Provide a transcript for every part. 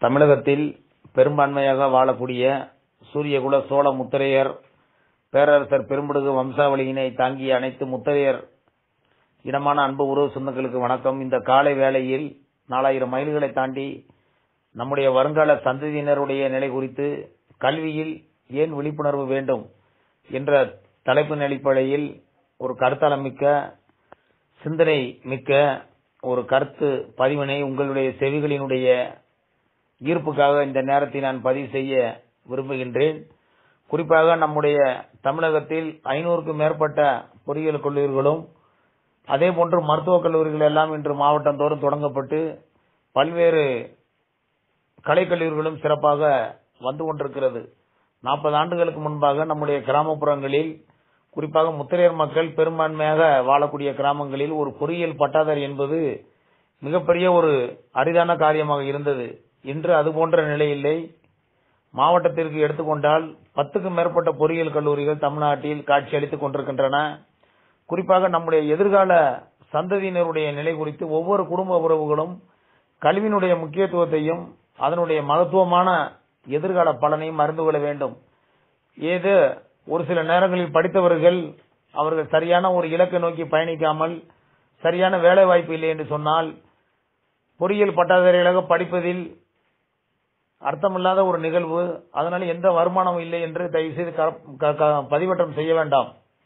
தமிழகத்தில் பெரும்பான்மையாக வாழக்கூடிய சூரியகுல சோழ முத்திரையர் பேரரசர் பெரும்படுகு வம்சாவளியினை தாங்கிய அனைத்து முத்திரையர் இனமான அன்பு உறவு சொந்தங்களுக்கு வணக்கம் இந்த காலை வேளையில் நாலாயிரம் மைல்களை தாண்டி நம்முடைய வருங்கால சந்ததியினருடைய நிலை குறித்து கல்வியில் ஏன் விழிப்புணர்வு வேண்டும் என்ற தலைப்பின் அடிப்படையில் ஒரு கருத்தாளம் மிக்க சிந்தனை மிக்க ஒரு கருத்து பதிவினை உங்களுடைய செவிகளினுடைய ஈர்ப்புக்காக இந்த நேரத்தில் நான் பதிவு செய்ய விரும்புகின்றேன் குறிப்பாக நம்முடைய தமிழகத்தில் ஐநூறுக்கும் மேற்பட்ட பொறியியல் கல்லூரிகளும் அதே போன்று மருத்துவக் கல்லூரிகள் எல்லாம் இன்று மாவட்டம் தோறும் தொடங்கப்பட்டு பல்வேறு கலைக்கல்லூரிகளும் சிறப்பாக வந்து கொண்டிருக்கிறது நாற்பது ஆண்டுகளுக்கு முன்பாக நம்முடைய கிராமப்புறங்களில் குறிப்பாக முத்திரையர் மக்கள் பெரும்பான்மையாக வாழக்கூடிய கிராமங்களில் ஒரு பொறியியல் பட்டாதாரி என்பது மிகப்பெரிய ஒரு அரிதான காரியமாக இருந்தது இன்று அது போன்ற நிலை இல்லை மாவட்டத்திற்கு எடுத்துக்கொண்டால் பத்துக்கும் மேற்பட்ட பொறியியல் கல்லூரிகள் தமிழ்நாட்டில் காட்சியளித்துக் கொண்டிருக்கின்றன குறிப்பாக நம்முடைய எதிர்கால சந்ததியினருடைய நிலை குறித்து ஒவ்வொரு குடும்ப உறவுகளும் கல்வியினுடைய முக்கியத்துவத்தையும் அதனுடைய மகத்துவமான எதிர்கால பலனையும் அறிந்து கொள்ள வேண்டும் ஏது ஒரு சில நேரங்களில் படித்தவர்கள் அவர்கள் சரியான ஒரு இலக்கை நோக்கி பயணிக்காமல் சரியான வேலை வாய்ப்பு இல்லை என்று சொன்னால் பொறியியல் பட்டாதாரிகளாக படிப்பதில் அர்த்தமில்லாத ஒரு நிகழ்வு அதனால எந்த வருமானமும் இல்லை என்று தயவு செய்து பதிவற்றம் செய்ய வேண்டாம்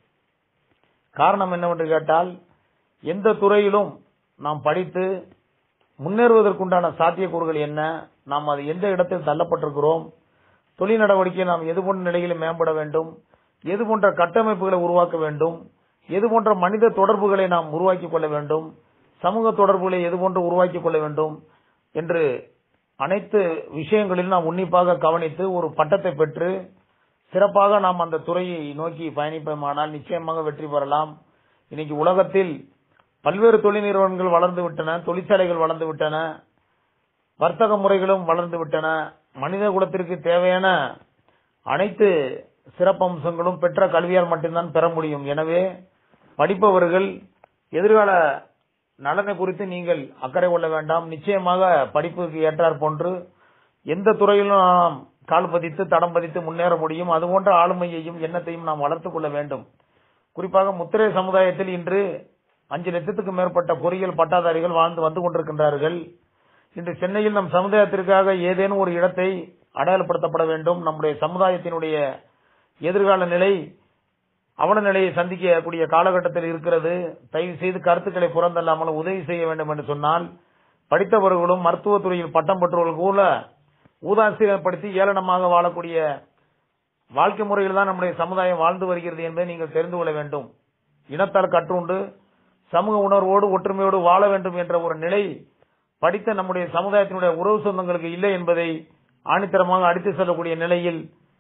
காரணம் என்னவென்று கேட்டால் எந்த துறையிலும் நாம் படித்து முன்னேறுவதற்குண்டான சாத்தியக்கூறுகள் என்ன நாம் அது எந்த இடத்தில் தள்ளப்பட்டிருக்கிறோம் தொழில் நடவடிக்கை நாம் எது போன்ற நிலையில் மேம்பட வேண்டும் எது போன்ற கட்டமைப்புகளை உருவாக்க வேண்டும் எது போன்ற மனித தொடர்புகளை நாம் உருவாக்கிக் கொள்ள வேண்டும் சமூக தொடர்புகளை எது போன்று உருவாக்கிக் கொள்ள வேண்டும் என்று அனைத்து விஷயங்களிலும் நாம் உன்னிப்பாக கவனித்து ஒரு பட்டத்தை பெற்று சிறப்பாக நாம் அந்த துறையை நோக்கி பயணிப்போமானால் நிச்சயமாக வெற்றி பெறலாம் இன்னைக்கு உலகத்தில் பல்வேறு தொழில் நிறுவனங்கள் வளர்ந்து விட்டன தொழிற்சாலைகள் வளர்ந்து விட்டன வர்த்தக முறைகளும் வளர்ந்து விட்டன மனித குலத்திற்கு தேவையான அனைத்து சிறப்பம்சங்களும் பெற்ற கல்வியால் மட்டும்தான் பெற முடியும் எனவே படிப்பவர்கள் எதிர்கால நலனை குறித்து நீங்கள் அக்கறை கொள்ள வேண்டாம் நிச்சயமாக படிப்புக்கு ஏற்றார் போன்று எந்த துறையிலும் நாம் கால் பதித்து தடம் பதித்து முன்னேற முடியும் அதுபோன்ற ஆளுமையையும் எண்ணத்தையும் நாம் வளர்த்துக் கொள்ள வேண்டும் குறிப்பாக முத்திரை சமுதாயத்தில் இன்று அஞ்சு லட்சத்துக்கும் மேற்பட்ட பொறியியல் பட்டாதாரிகள் வாழ்ந்து வந்து கொண்டிருக்கின்றார்கள் இன்று சென்னையில் நம் சமுதாயத்திற்காக ஏதேனும் ஒரு இடத்தை அடையாளப்படுத்தப்பட வேண்டும் நம்முடைய சமுதாயத்தினுடைய எதிர்கால நிலை அவல நிலையை சந்திக்கக்கூடிய காலகட்டத்தில் இருக்கிறது தயவு செய்து கருத்துக்களை புறந்தல்லாமல் உதவி செய்ய வேண்டும் என்று சொன்னால் படித்தவர்களும் மருத்துவத்துறையில் பட்டம் பெற்றவர்கள் கூட ஊதாசிரியப்படுத்தி ஏளனமாக வாழக்கூடிய வாழ்க்கை முறையில் தான் நம்முடைய சமுதாயம் வாழ்ந்து வருகிறது என்பதை நீங்கள் தெரிந்து கொள்ள வேண்டும் இனத்தால் கற்றுண்டு சமூக உணர்வோடு ஒற்றுமையோடு வாழ வேண்டும் என்ற ஒரு நிலை படித்த நம்முடைய சமுதாயத்தினுடைய உறவு சொந்தங்களுக்கு இல்லை என்பதை ஆணித்தரமாக அடித்து செல்லக்கூடிய நிலையில்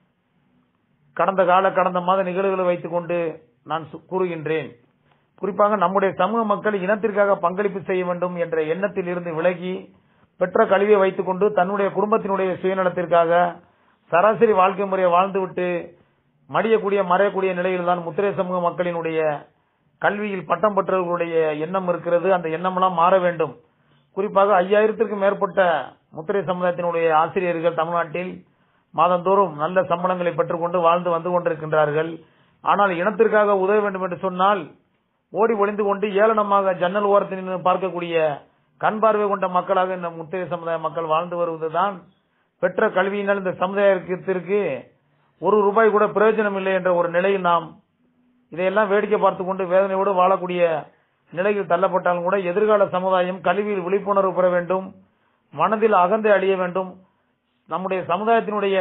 கடந்த கால கடந்த மாத நிகழ்வுகளை வைத்துக் கொண்டு நான் கூறுகின்றேன் குறிப்பாக நம்முடைய சமூக மக்கள் இனத்திற்காக பங்களிப்பு செய்ய வேண்டும் என்ற எண்ணத்தில் இருந்து விலகி பெற்ற கல்வியை வைத்துக் கொண்டு தன்னுடைய குடும்பத்தினுடைய சுயநலத்திற்காக சராசரி வாழ்க்கை முறையை வாழ்ந்துவிட்டு மடியக்கூடிய மறையக்கூடிய நிலையில் தான் முத்திரை சமூக மக்களினுடைய கல்வியில் பட்டம் பெற்றவர்களுடைய எண்ணம் இருக்கிறது அந்த எண்ணமெல்லாம் மாற வேண்டும் குறிப்பாக ஐயாயிரத்திற்கும் மேற்பட்ட முத்திரை சமுதாயத்தினுடைய ஆசிரியர்கள் தமிழ்நாட்டில் மாதந்தோறும் நல்ல சம்பளங்களை பெற்றுக்கொண்டு வாழ்ந்து வந்து கொண்டிருக்கின்றார்கள் ஆனால் இனத்திற்காக உதவ வேண்டும் என்று சொன்னால் ஓடி ஒளிந்து கொண்டு ஏளனமாக ஜன்னல் ஓரத்தில் பார்க்கக்கூடிய கண் பார்வை கொண்ட மக்களாக இந்த முத்திரை சமுதாய மக்கள் வாழ்ந்து வருவதுதான் பெற்ற கல்வியினால் இந்த சமுதாயத்திற்கு ஒரு ரூபாய் கூட பிரயோஜனம் இல்லை என்ற ஒரு நிலையில் நாம் இதையெல்லாம் வேடிக்கை பார்த்து கொண்டு வேதனையோடு வாழக்கூடிய நிலையில் தள்ளப்பட்டாலும் கூட எதிர்கால சமுதாயம் கல்வியில் விழிப்புணர்வு பெற வேண்டும் மனதில் அகந்தை அழிய வேண்டும் நம்முடைய சமுதாயத்தினுடைய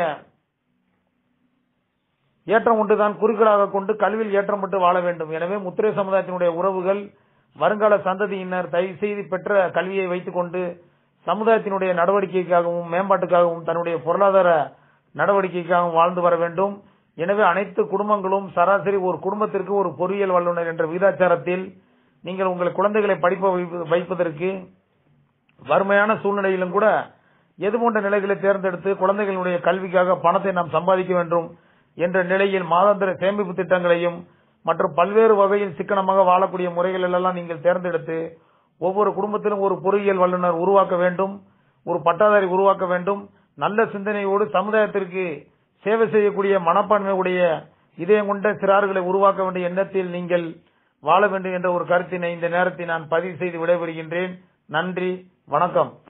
ஏற்றம் ஒன்றுதான் குறுக்களாக கொண்டு கல்வியில் ஏற்றம் பெற்று வாழ வேண்டும் எனவே முத்திரை சமுதாயத்தினுடைய உறவுகள் வருங்கால சந்ததியினர் தயவு செய்து பெற்ற கல்வியை வைத்துக் கொண்டு சமுதாயத்தினுடைய நடவடிக்கைக்காகவும் மேம்பாட்டுக்காகவும் தன்னுடைய பொருளாதார நடவடிக்கைக்காகவும் வாழ்ந்து வர வேண்டும் எனவே அனைத்து குடும்பங்களும் சராசரி ஒரு குடும்பத்திற்கு ஒரு பொறியியல் வல்லுநர் என்ற விகிதாச்சாரத்தில் நீங்கள் உங்கள் குழந்தைகளை படிப்ப வைப்பதற்கு வறுமையான சூழ்நிலையிலும் கூட எது போன்ற நிலைகளை தேர்ந்தெடுத்து குழந்தைகளுடைய கல்விக்காக பணத்தை நாம் சம்பாதிக்க வேண்டும் என்ற நிலையில் மாதாந்திர சேமிப்பு திட்டங்களையும் மற்றும் பல்வேறு வகையில் சிக்கனமாக வாழக்கூடிய முறைகள் எல்லாம் நீங்கள் தேர்ந்தெடுத்து ஒவ்வொரு குடும்பத்திலும் ஒரு பொறியியல் வல்லுநர் உருவாக்க வேண்டும் ஒரு பட்டாதாரி உருவாக்க வேண்டும் நல்ல சிந்தனையோடு சமுதாயத்திற்கு சேவை செய்யக்கூடிய மனப்பான்மையுடைய இதயம் கொண்ட சிறார்களை உருவாக்க வேண்டிய எண்ணத்தில் நீங்கள் வாழ வேண்டும் என்ற ஒரு கருத்தினை இந்த நேரத்தில் நான் பதிவு செய்து விடைபெறுகின்றேன் நன்றி வணக்கம்